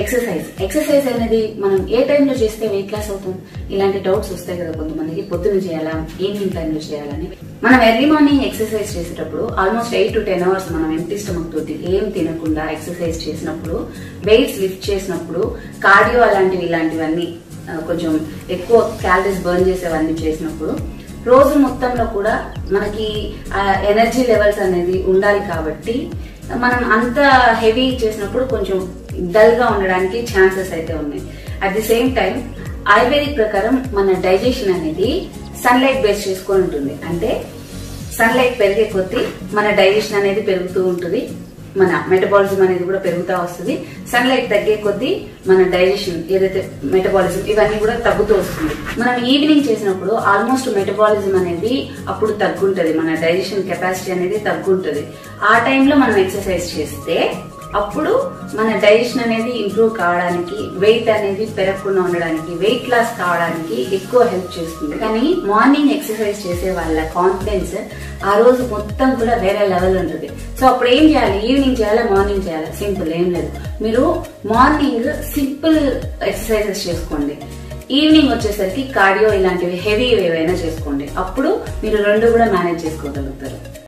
exercise exercise అనేది మనం ఏ టైంలో చేస్తే వెయిట్ లాస్ అవుతాం ఇలాంటి డౌట్స్ వస్తాయి కదా కొంతమందికి పొద్దున్న చేయాలా ఈవినింగ్ టైంలో చేయాలని మనం ఎర్లీ మార్నింగ్ ఎక్సర్సైజ్ చేసేటప్పుడు almost eight to ten hours మనం ఎంటీ స్టమక్ తోటి ఏం తినకుండా ఎక్సర్సైజ్ చేసినప్పుడు వెయిట్స్ లిఫ్ట్ చేసినప్పుడు కార్డియో అలాంటివి ఇలాంటివన్నీ ఆ, కొంచెం ఎక్కువ క్యాలరీస్ బర్న్ చేసేవన్నీ చేసినప్పుడు రోజు మొత్తంలో కూడా మనకి ఎనర్జీ లెవెల్స్ అనేది ఉండాలి కాబట్టి మనం అంత హెవీ చేసినప్పుడు కొంచెం డల్ గా ఉండడానికి ఛాన్సెస్ అయితే ఉన్నాయి at the same time ayurvedic ప్రకారం మన డైజెషన్ అనేది సన్లైట్ బేస్ చేసుకొని ఉంటుంది అంటే సన్లైట్ పెరిగే కొద్దీ మన డైజెషన్ అనేది పెరుగుతూ ఉంటుంది మన మెటబాలిజం అనేది కూడా పెరుగుతూ వస్తుంది సన్లైట్ తగ్గే కొద్దీ మన డైజెషన్ ఏదైతే మెటబాలిజం ఇవన్నీ కూడా తగ్గుతూ వస్తుంది మనం ఈవినింగ్ చేసినప్పుడు ఆల్మోస్ట్ మెటబాలిజం అనేది అప్పుడు తగ్గుంటది మన డైజెషన్ కెపాసిటీ అనేది తగ్గుంటది ఆ టైంలో మనం ఎక్సర్సైజ్ చేస్తే అప్పుడు మన డైజెషన్ అనేది ఇంప్రూవ్ కావడానికి వెయిట్ అనేది పెరగకుండా ఉండడానికి వెయిట్ లాస్ కావడానికి ఎక్కువ హెల్ప్ చేస్తుంది కానీ మార్నింగ్ ఎక్సర్సైజ్ చేసే వాళ్ళ కాన్ఫిడెన్స్ ఆ రోజు మొత్తం కూడా వేరే లెవెల్ ఉంటుంది సో అప్పుడు ఏం చేయాలి ఈవినింగ్ చేయాలా మార్నింగ్ చేయాలా సింపుల్ ఏం లేదు మీరు మార్నింగ్ సింపుల్ ఎక్సర్సైజెస్ చేసుకోండి ఈవినింగ్ వచ్చేసరికి కార్డియో ఇలాంటివి హెవీ ఏవైనా చేసుకోండి అప్పుడు మీరు రెండు కూడా మేనేజ్ చేసుకోగలుగుతారు